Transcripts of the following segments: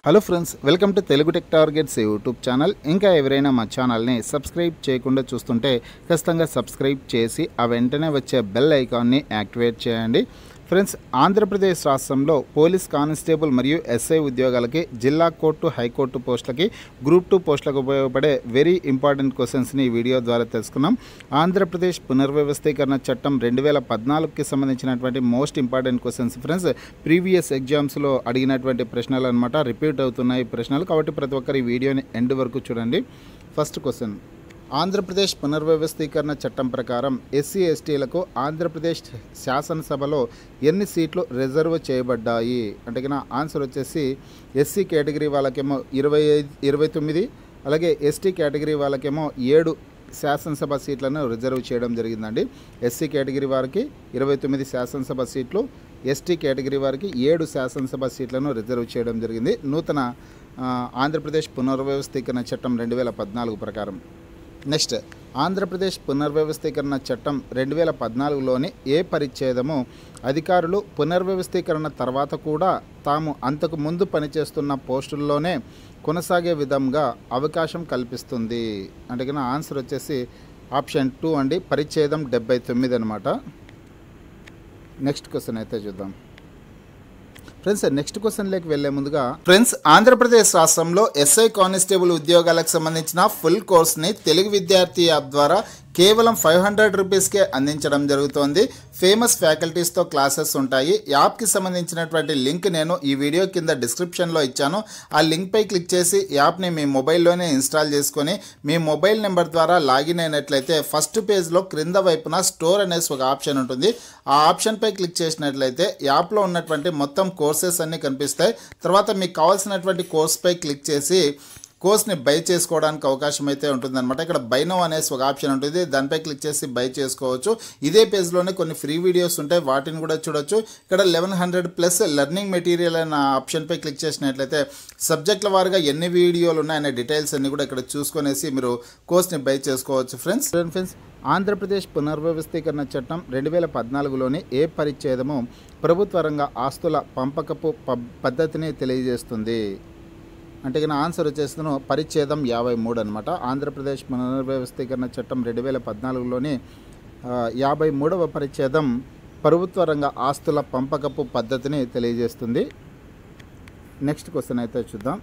hello friends welcome to Telugu tech targets YouTube channel ఇంకా ఎవరైనా మా ఛానల్ని సబ్స్క్రైబ్ చేయకుండా చూస్తుంటే ఖచ్చితంగా సబ్స్క్రైబ్ చేసి ఆ వెంటనే వచ్చే బెల్ ఐకాన్ని యాక్టివేట్ చేయండి ఫ్రెండ్స్ ఆంధ్రప్రదేశ్ రాష్ట్రంలో పోలీస్ కానిస్టేబుల్ మరియు ఎస్ఐ ఉద్యోగాలకి జిల్లా కోర్టు హైకోర్టు పోస్టులకి గ్రూప్ టూ పోస్టులకు ఉపయోగపడే వెరీ ఇంపార్టెంట్ క్వశ్చన్స్ని ఈ వీడియో ద్వారా తెలుసుకున్నాం ఆంధ్రప్రదేశ్ పునర్వ్యవస్థీకరణ చట్టం రెండు వేల పద్నాలుగుకి సంబంధించినటువంటి most important questions friends previous ఎగ్జామ్స్లో అడిగినటువంటి ప్రశ్నలు అనమాట రిపీట్ అవుతున్నాయి ఈ ప్రశ్నలు కాబట్టి ప్రతి ఒక్కరు ఈ వీడియోని ఎండ్ వరకు చూడండి ఫస్ట్ క్వశ్చన్ ఆంధ్రప్రదేశ్ పునర్వ్యవస్థీకరణ చట్టం ప్రకారం ఎస్సీ ఎస్టీలకు ఆంధ్రప్రదేశ్ శాసనసభలో ఎన్ని సీట్లు రిజర్వ్ చేయబడ్డాయి అంటే కన్నా ఆన్సర్ వచ్చేసి ఎస్సీ కేటగిరీ వాళ్ళకేమో ఇరవై ఐదు ఇరవై తొమ్మిది అలాగే ఎస్టీ కేటగిరీ వాళ్ళకేమో ఏడు శాసనసభ సీట్లను రిజర్వ్ చేయడం జరిగిందండి ఎస్సీ కేటగిరీ వారికి ఇరవై తొమ్మిది శాసనసభ సీట్లు ఎస్టీ కేటగిరీ వారికి ఏడు శాసనసభ సీట్లను రిజర్వ్ చేయడం జరిగింది నూతన ఆ, ఆంధ్రప్రదేశ్ పునర్వ్యవస్థీకరణ చట్టం రెండు వేల పద్నాలుగు ప్రకారం నెక్స్ట్ ఆంధ్రప్రదేశ్ పునర్వ్యవస్థీకరణ చట్టం రెండు వేల పద్నాలుగులోని ఏ పరిచ్ఛేదము అధికారులు పునర్వ్యవస్థీకరణ తర్వాత కూడా తాము అంతకు ముందు పనిచేస్తున్న పోస్టుల్లోనే కొనసాగే విధంగా అవకాశం కల్పిస్తుంది అంటే కన్నా ఆన్సర్ వచ్చేసి ఆప్షన్ టూ అండి పరిచ్ఛేదం డెబ్బై తొమ్మిది అనమాట నెక్స్ట్ క్వశ్చన్ అయితే చూద్దాం ఫ్రెండ్స్ నెక్స్ట్ క్వశ్చన్లోకి వెళ్లే ముందుగా ఫ్రెండ్స్ ఆంధ్రప్రదేశ్ రాష్ట్రంలో ఎస్ఐ కానిస్టేబుల్ ఉద్యోగాలకు సంబంధించిన ఫుల్ కోర్స్ని తెలుగు విద్యార్థి యాప్ ద్వారా కేవలం ఫైవ్ హండ్రెడ్ రూపీస్కే అందించడం జరుగుతోంది ఫేమస్ ఫ్యాకల్టీస్తో క్లాసెస్ ఉంటాయి యాప్కి సంబంధించినటువంటి లింక్ నేను ఈ వీడియో కింద డిస్క్రిప్షన్లో ఇచ్చాను ఆ లింక్పై క్లిక్ చేసి యాప్ని మీ మొబైల్లోనే ఇన్స్టాల్ చేసుకొని మీ మొబైల్ నెంబర్ ద్వారా లాగిన్ అయినట్లయితే ఫస్ట్ పేజ్లో క్రింద వైపున స్టోర్ అనేసి ఒక ఆప్షన్ ఉంటుంది ఆ ఆప్షన్పై క్లిక్ చేసినట్లయితే యాప్లో ఉన్నటువంటి మొత్తం కోర్సెస్ అన్నీ కనిపిస్తాయి తర్వాత మీకు కావాల్సినటువంటి కోర్స్పై క్లిక్ చేసి కోర్స్ని బై చేసుకోవడానికి అవకాశం అయితే ఉంటుందన్నమాట ఇక్కడ బై నో అనేసి ఒక ఆప్షన్ ఉంటుంది దానిపై క్లిక్ చేసి బై చేసుకోవచ్చు ఇదే పేజ్లోనే కొన్ని ఫ్రీ వీడియోస్ ఉంటాయి వాటిని కూడా చూడొచ్చు ఇక్కడ eleven hundred plus learning material అనే ఆప్షన్పై క్లిక్ చేసినట్లయితే సబ్జెక్టుల వారుగా ఎన్ని వీడియోలు ఉన్నాయనే డీటెయిల్స్ అన్ని కూడా ఇక్కడ చూసుకొనేసి మీరు కోర్స్ని బై చేసుకోవచ్చు ఫ్రెండ్స్ ఫ్రెండ్స్ ఆంధ్రప్రదేశ్ పునర్వ్యవస్థీకరణ చట్టం రెండు వేల పద్నాలుగులోని ఏ పరిచ్ఛేదము ప్రభుత్వ రంగ ఆస్తుల పంపకపు ప- పద్ధతిని తెలియజేస్తుంది అంటే కన్నా ఆన్సర్ వచ్చేసిన పరిచ్ఛేదం యాభై మూడు అనమాట ఆంధ్రప్రదేశ్ పునర్వ్యవస్థీకరణ చట్టం రెండు వేల పద్నాలుగులోని ఆ, యాభై మూడవ పరిచ్ఛేదం ప్రభుత్వ రంగ ఆస్తుల పంపకపు పద్ధతిని తెలియజేస్తుంది నెక్స్ట్ క్వశ్చన్ అయితే చూద్దాం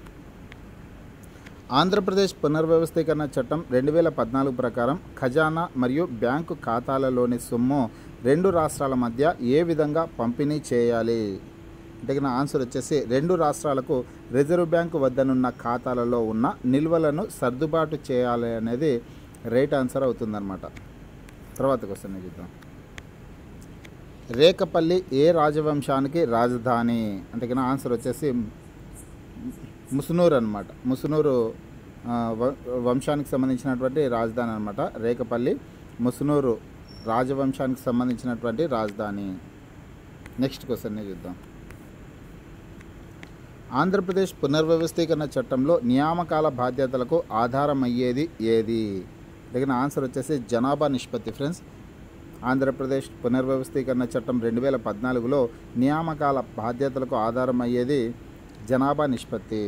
ఆంధ్రప్రదేశ్ పునర్వ్యవస్థీకరణ చట్టం రెండు వేల పద్నాలుగు ప్రకారం ఖజానా మరియు బ్యాంకు ఖాతాలలోని సొమ్ము రెండు రాష్ట్రాల మధ్య ఏ విధంగా పంపిణీ చేయాలి అంటే నా ఆన్సర్ వచ్చేసి రెండు రాష్ట్రాలకు రిజర్వ్ బ్యాంకు వద్దనున్న ఖాతాలలో ఉన్న నిల్వలను సర్దుబాటు చేయాలి అనేది రైట్ ఆన్సర్ అవుతుందన్నమాట తర్వాత క్వశ్చన్ చూద్దాం రేకపల్లి ఏ రాజవంశానికి రాజధాని అంటే కన్నా ఆన్సర్ వచ్చేసి ముసునూరు అనమాట ముసునూరు ఆ, వ- వంశానికి సంబంధించినటువంటి రాజధాని అనమాట రేకపల్లి ముసునూరు రాజవంశానికి సంబంధించినటువంటి రాజధాని నెక్స్ట్ క్వశ్చన్ని చూద్దాం ఆంధ్రప్రదేశ్ పునర్వ్యవస్థీకరణ చట్టంలో నియామకాల బాధ్యతలకు ఆధారమయ్యేది ఏది దగ్గర ఆన్సర్ వచ్చేసి జనాభా నిష్పత్తి ఫ్రెండ్స్ ఆంధ్రప్రదేశ్ పునర్వ్యవస్థీకరణ చట్టం రెండు వేల పద్నాలుగులో నియామకాల బాధ్యతలకు ఆధారమయ్యేది జనాభా నిష్పత్తి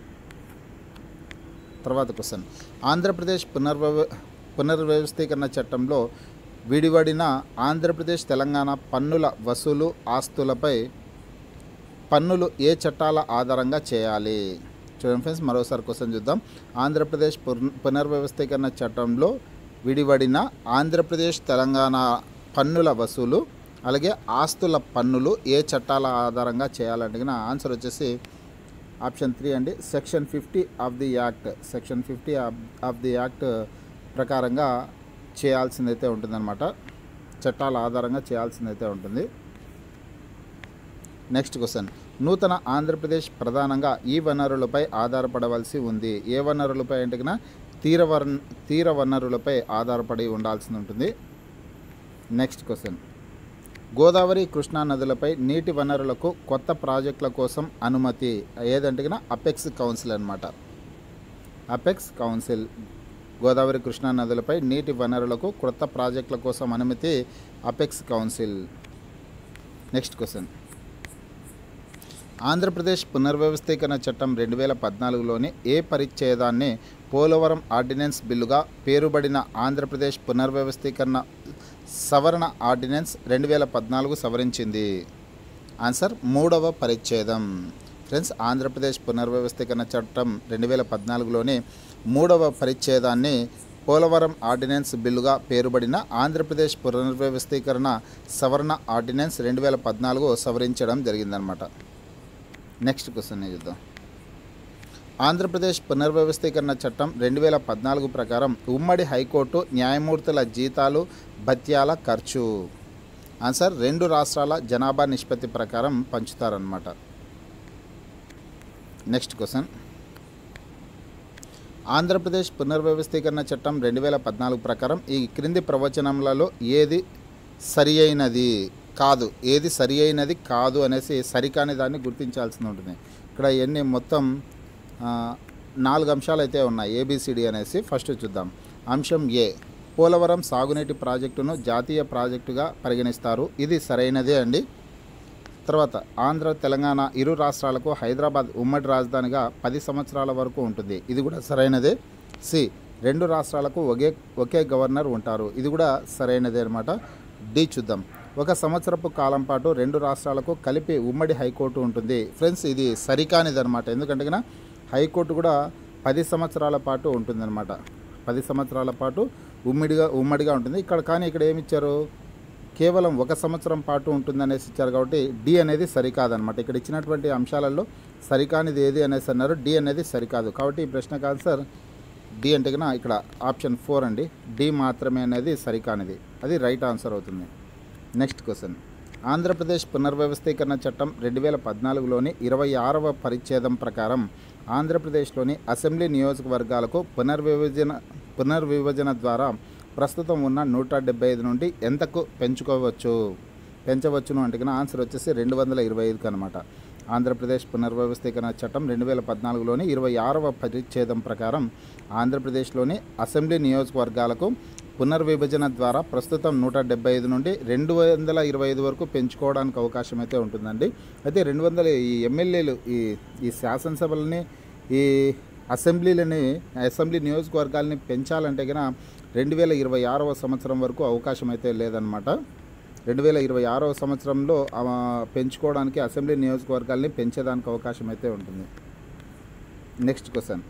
తర్వాత క్వశ్చన్ ఆంధ్రప్రదేశ్ పునర్వ్యవ పునర్వ్యవస్థీకరణ చట్టంలో విడివడిన ఆంధ్రప్రదేశ్ తెలంగాణ పన్నుల వసూలు ఆస్తులపై పన్నులు ఏ చట్టాల ఆధారంగా చేయాలి చూడండి ఫ్రెండ్స్ మరోసారి క్వశ్చన్ చూద్దాం ఆంధ్రప్రదేశ్ పున- పునర్వ్యవస్థీకరణ చట్టంలో విడివడిన ఆంధ్రప్రదేశ్ తెలంగాణ పన్నుల వసూలు అలాగే ఆస్తుల పన్నులు ఏ చట్టాల ఆధారంగా చేయాలంటే నా ఆన్సర్ వచ్చేసి ఆప్షన్ త్రీ అండి section fifty of the act section fifty of the act ప్రకారంగా చేయాల్సిందైతే ఉంటుందన్నమాట చట్టాల ఆధారంగా చేయాల్సిందైతే ఉంటుంది నెక్స్ట్ క్వశ్చన్ నూతన ఆంధ్రప్రదేశ్ ప్రధానంగా ఈ వనరులపై ఆధారపడవలసి ఉంది ఏ వనరులపై అంటే కన్నా తీర వర్ తీర వనరులపై ఆధారపడి ఉండాల్సి ఉంటుంది నెక్స్ట్ క్వశ్చన్ గోదావరి కృష్ణా నదులపై నీటి వనరులకు కొత్త ప్రాజెక్టుల కోసం అనుమతి ఏదంటే కన్నా అపెక్స్ కౌన్సిల్ అనమాట అపెక్స్ కౌన్సిల్ గోదావరి కృష్ణా నదులపై నీటి వనరులకు కొత్త ప్రాజెక్టుల కోసం అనుమతి apex council next question Andhra Pradesh పునర్వ్యవస్థీకరణ చట్టం రెండు వేల పద్నాలుగులోని ఏ పరిచ్ఛేదాన్ని పోలవరం ఆర్డినెన్స్ బిల్లుగా పేరుబడిన ఆంధ్రప్రదేశ్ పునర్వ్యవస్థీకరణ సవరణ ఆర్డినెన్స్ రెండు వేల పద్నాలుగు సవరించింది ఆన్సర్ మూడవ పరిచ్ఛేదం ఫ్రెండ్స్ ఆంధ్రప్రదేశ్ పునర్వ్యవస్థీకరణ చట్టం రెండు వేల పద్నాలుగులోని మూడవ పరిచ్ఛేదాన్ని పోలవరం ఆర్డినెన్స్ బిల్లుగా పేరుబడిన ఆంధ్రప్రదేశ్ పునర్వ్యవస్థీకరణ సవరణ ఆర్డినెన్స్ రెండు వేల పద్నాలుగు సవరించడం జరిగిందనమాట నెక్స్ట్ క్వశ్చన్ చూద్దాం ఆంధ్రప్రదేశ్ పునర్వ్యవస్థీకరణ చట్టం రెండు వేల పద్నాలుగు ప్రకారం ఉమ్మడి హైకోర్టు న్యాయమూర్తుల జీతాలు భత్యాల ఖర్చు ఆన్సర్ రెండు రాష్ట్రాల జనాభా నిష్పత్తి ప్రకారం పంచుతారనమాట నెక్స్ట్ క్వశ్చన్ ఆంధ్రప్రదేశ్ పునర్వ్యవస్థీకరణ చట్టం రెండు వేల పద్నాలుగు ప్రకారం ఈ క్రింది ప్రవచనములలో ఏది సరి అయినది కాదు ఏది సరి అయినది కాదు అనేసి సరికాని దాన్ని గుర్తించాల్సి ఉంటుంది ఇక్కడ ఎన్ని మొత్తం ఆ, నాలుగు అంశాలు అయితే ఉన్నాయి ఏబిసిడి అనేసి ఫస్ట్ చూద్దాం అంశం ఏ పోలవరం సాగునీటి ప్రాజెక్టును జాతీయ ప్రాజెక్టుగా పరిగణిస్తారు ఇది సరైనదే అండి తర్వాత ఆంధ్ర తెలంగాణ ఇరు రాష్ట్రాలకు హైదరాబాద్ ఉమ్మడి రాజధానిగా పది సంవత్సరాల వరకు ఉంటుంది ఇది కూడా సరైనదే సి రెండు రాష్ట్రాలకు ఒకే ఒకే గవర్నర్ ఉంటారు ఇది కూడా సరైనదే అనమాట డి చూద్దాం ఒక సంవత్సరపు కాలం పాటు రెండు రాష్ట్రాలకు కలిపి ఉమ్మడి హైకోర్టు ఉంటుంది ఫ్రెండ్స్ ఇది సరికానిది అనమాట ఎందుకంటే కనుక హైకోర్టు కూడా పది సంవత్సరాల పాటు ఉంటుందన్నమాట పది సంవత్సరాల పాటు ఉమ్మడిగా ఉమ్మడిగా ఉంటుంది ఇక్కడ కానీ ఇక్కడ ఏమి ఇచ్చారు కేవలం ఒక సంవత్సరం పాటు ఉంటుందనేసి ఇచ్చారు కాబట్టి డి అనేది సరికాదనమాట ఇక్కడ ఇచ్చినటువంటి అంశాలలో సరికానిది ఏది అనేసి అన్నారు డి అనేది సరికాదు కాబట్టి ఈ ప్రశ్నకు ఆన్సర్ డి అంటే కన్నా ఇక్కడ ఆప్షన్ ఫోర్ అండి డి మాత్రమే అనేది సరికానిది అది రైట్ ఆన్సర్ అవుతుంది నెక్స్ట్ క్వశ్చన్ ఆంధ్రప్రదేశ్ పునర్వ్యవస్థీకరణ చట్టం రెండు వేల పద్నాలుగులోని ఇరవై ఆరవ పరిచ్ఛేదం ప్రకారం ఆంధ్రప్రదేశ్లోని అసెంబ్లీ నియోజకవర్గాలకు పునర్విభజన పునర్విభజన ద్వారా ప్రస్తుతం ఉన్న నూట డెబ్బై ఐదు నుండి ఎంతకు పెంచుకోవచ్చు పెంచవచ్చును అంటే కన్నా ఆన్సర్ వచ్చేసి రెండు వందల ఇరవై ఐదుకి అనమాట ఆంధ్రప్రదేశ్ పునర్వ్యవస్థీకరణ చట్టం రెండు వేల పద్నాలుగులోని ఇరవై ఆరవ పరిచ్ఛేదం ప్రకారం ఆంధ్రప్రదేశ్లోని అసెంబ్లీ నియోజకవర్గాలకు పునర్విభజన ద్వారా ప్రస్తుతం నూట డెబ్బై ఐదు నుండి రెండు వందల ఇరవై ఐదు వరకు పెంచుకోవడానికి అవకాశం అయితే ఉంటుందండి అయితే రెండు వందల ఈ ఎమ్మెల్యేలు ఈ ఈ శాసనసభలని ఈ అసెంబ్లీలని అసెంబ్లీ నియోజకవర్గాలని పెంచాలంటే కనుక రెండు వేల ఇరవై ఆరవ సంవత్సరం వరకు అవకాశం అయితే లేదనమాట రెండు వేల ఇరవై ఆరవ సంవత్సరంలో ఆ, పెంచుకోవడానికి అసెంబ్లీ నియోజకవర్గాల్ని పెంచేదానికి అవకాశం అయితే ఉంటుంది నెక్స్ట్ క్వశ్చన్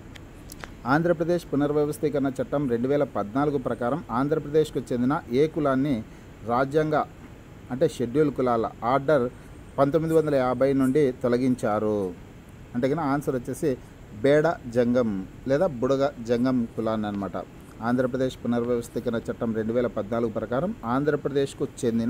ఆంధ్రప్రదేశ్ పునర్వ్యవస్థీకరణ చట్టం రెండు వేల పద్నాలుగు ప్రకారం ఆంధ్రప్రదేశ్కు చెందిన ఏ కులాన్ని రాజ్యాంగ అంటే షెడ్యూల్ కులాల ఆర్డర్ పంతొమ్మిది వందల యాభై నుండి తొలగించారు అంటే కన్నా ఆన్సర్ వచ్చేసి బేడ జంగం లేదా బుడగ జంగం కులాన్ని అనమాట ఆంధ్రప్రదేశ్ పునర్వ్యవస్థీకరణ చట్టం రెండు వేల పద్నాలుగు ప్రకారం ఆంధ్రప్రదేశ్కు చెందిన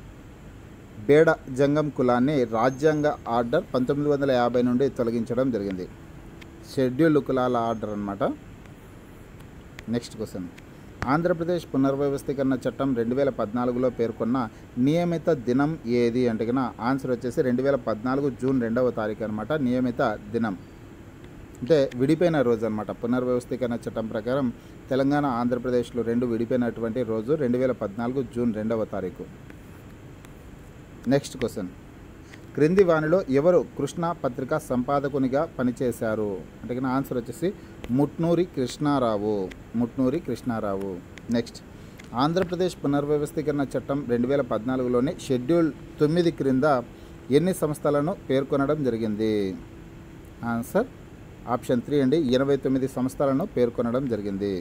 బేడ జంగం కులాన్ని రాజ్యాంగ ఆర్డర్ పంతొమ్మిది వందల యాభై నుండి తొలగించడం జరిగింది షెడ్యూల్ కులాల ఆర్డర్ అనమాట నెక్స్ట్ క్వశ్చన్ ఆంధ్రప్రదేశ్ పునర్వ్యవస్థీకరణ చట్టం రెండు వేల పద్నాలుగులో పేర్కొన్న నియమిత దినం ఏది అంటే కన్నా ఆన్సర్ వచ్చేసి రెండు వేల పద్నాలుగు జూన్ రెండవ తారీఖు అనమాట నియమిత దినం అంటే విడిపోయిన రోజు అనమాట పునర్వ్యవస్థీకరణ చట్టం ప్రకారం తెలంగాణ ఆంధ్రప్రదేశ్లో రెండు విడిపోయినటువంటి రోజు రెండు వేల పద్నాలుగు జూన్ రెండవ తారీఖు నెక్స్ట్ క్వశ్చన్ క్రింది వానిలో ఎవరు కృష్ణ పత్రిక సంపాదకునిగా పనిచేశారు అంటే కన్నా ఆన్సర్ వచ్చేసి ముట్నూరి కృష్ణారావు ముట్నూరి కృష్ణారావు నెక్స్ట్ ఆంధ్రప్రదేశ్ పునర్వ్యవస్థీకరణ చట్టం రెండు వేల పద్నాలుగులోని షెడ్యూల్ తొమ్మిది క్రింద ఎన్ని సంస్థలను పేర్కొనడం జరిగింది ఆన్సర్ ఆప్షన్ త్రీ అండి ఎనభై తొమ్మిది సంస్థలను పేర్కొనడం జరిగింది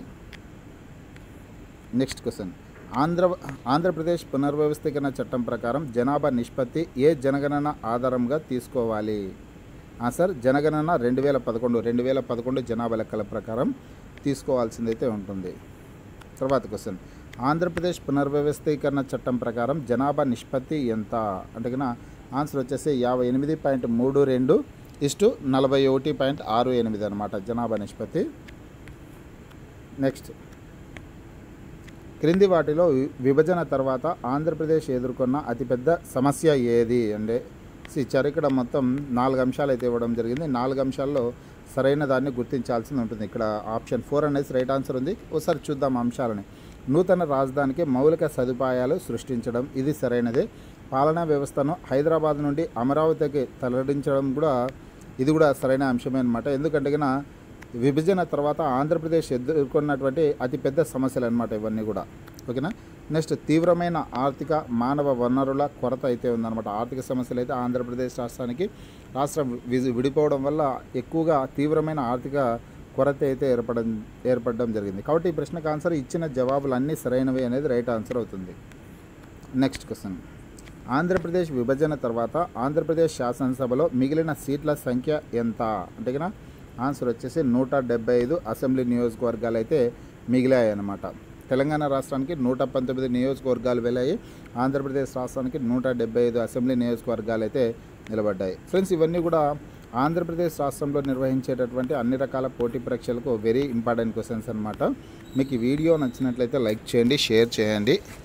నెక్స్ట్ క్వశ్చన్ ఆంధ్ర ఆంధ్రప్రదేశ్ పునర్వ్యవస్థీకరణ చట్టం ప్రకారం జనాభా నిష్పత్తి ఏ జనగణన ఆధారంగా తీసుకోవాలి ఆన్సర్ జనగణన రెండు వేల పదకొండు రెండు వేల పదకొండు జనాభా లెక్కల ప్రకారం తీసుకోవాల్సిందైతే ఉంటుంది తర్వాత క్వశ్చన్ ఆంధ్రప్రదేశ్ పునర్వ్యవస్థీకరణ చట్టం ప్రకారం జనాభా నిష్పత్తి ఎంత అంటే కన్నా ఆన్సర్ వచ్చేసి యాభై ఎనిమిది పాయింట్ మూడు రెండు ఇస్టు నలభై ఒకటి పాయింట్ ఆరు ఎనిమిది అనమాట జనాభా నిష్పత్తి నెక్స్ట్ క్రింది వాటిలో వి- విభజన తర్వాత ఆంధ్రప్రదేశ్ ఎదుర్కొన్న అతిపెద్ద సమస్య ఏది అంటే ఇచ్చారు ఇక్కడ మొత్తం నాలుగు అంశాలు అయితే ఇవ్వడం జరిగింది నాలుగు అంశాల్లో సరైన దాన్ని గుర్తించాల్సి ఉంటుంది ఇక్కడ ఆప్షన్ ఫోర్ అనేది రైట్ ఆన్సర్ ఉంది ఒకసారి చూద్దాం అంశాలని నూతన రాజధానికి మౌలిక సదుపాయాలు సృష్టించడం ఇది సరైనదే పాలనా వ్యవస్థను హైదరాబాద్ నుండి అమరావతికి తరలించడం కూడా ఇది కూడా సరైన అంశమే అనమాట ఎందుకంటే గిన విభజన తర్వాత ఆంధ్రప్రదేశ్ ఎదుర్కొన్నటువంటి అతిపెద్ద సమస్యలు అనమాట ఇవన్నీ కూడా ఓకేనా నెక్స్ట్ తీవ్రమైన ఆర్థిక మానవ వనరుల కొరత అయితే ఉందన్నమాట ఆర్థిక సమస్యలు అయితే ఆంధ్రప్రదేశ్ రాష్ట్రానికి రాష్ట్రం వి- విడిపోవడం వల్ల ఎక్కువగా తీవ్రమైన ఆర్థిక కొరత అయితే ఏర్పడడం ఏర్పడడం జరిగింది కాబట్టి ఈ ప్రశ్నకు ఆన్సర్ ఇచ్చిన జవాబులు అన్నీ సరైనవి అనేది రైట్ ఆన్సర్ అవుతుంది నెక్స్ట్ క్వశ్చన్ ఆంధ్రప్రదేశ్ విభజన తర్వాత ఆంధ్రప్రదేశ్ శాసనసభలో మిగిలిన సీట్ల సంఖ్య ఎంత అంటే కన్నా ఆన్సర్ వచ్చేసి నూట డెబ్బై ఐదు అసెంబ్లీ నియోజకవర్గాలు అయితే మిగిలాయి అన్నమాట తెలంగాణ రాష్ట్రానికి నూట పంతొమ్మిది నియోజకవర్గాలు వెళ్ళాయి ఆంధ్రప్రదేశ్ రాష్ట్రానికి నూట డెబ్బై ఐదు అసెంబ్లీ నియోజకవర్గాలు అయితే నిలబడ్డాయి ఫ్రెండ్స్ ఇవన్నీ కూడా ఆంధ్రప్రదేశ్ రాష్ట్రంలో నిర్వహించేటటువంటి అన్ని రకాల పోటీ పరీక్షలకు వెరీ ఇంపార్టెంట్ క్వశ్చన్స్ అనమాట మీకు ఈ వీడియో నచ్చినట్లయితే లైక్ చేయండి షేర్ చేయండి